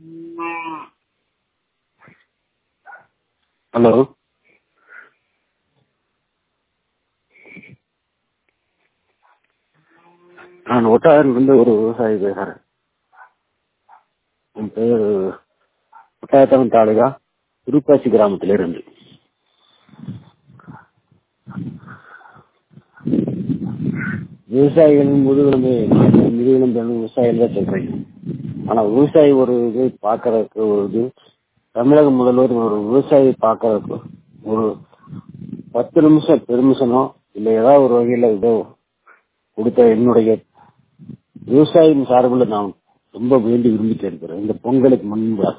hello நான் ஒட்டாயிலிருந்து ஒரு விவசாயி பேசுகிறேன் என் பேர் ஒட்டாயத்தவன் தாலுகா திருப்பாச்சி கிராமத்திலிருந்து விவசாயிகளின் முதுகெலும்பு முதுகெலும்பு விவசாயிகள் தான் சொல்றீங்க ஆனா விவசாயி ஒரு இது பார்க்கறதுக்கு ஒரு இது தமிழக முதல்வர் ஒரு விவசாயி பார்க்கறதுக்கு ஒரு பத்து நிமிஷம் பெர்மிஷனோ இல்லை ஏதாவது ஒரு வகையில் இதோ கொடுத்த என்னுடைய விவசாயியின் சார்பில் நான் ரொம்ப வேண்டி விரும்பிட்டு இருக்கிறேன் இந்த பொங்கலுக்கு முன்பாக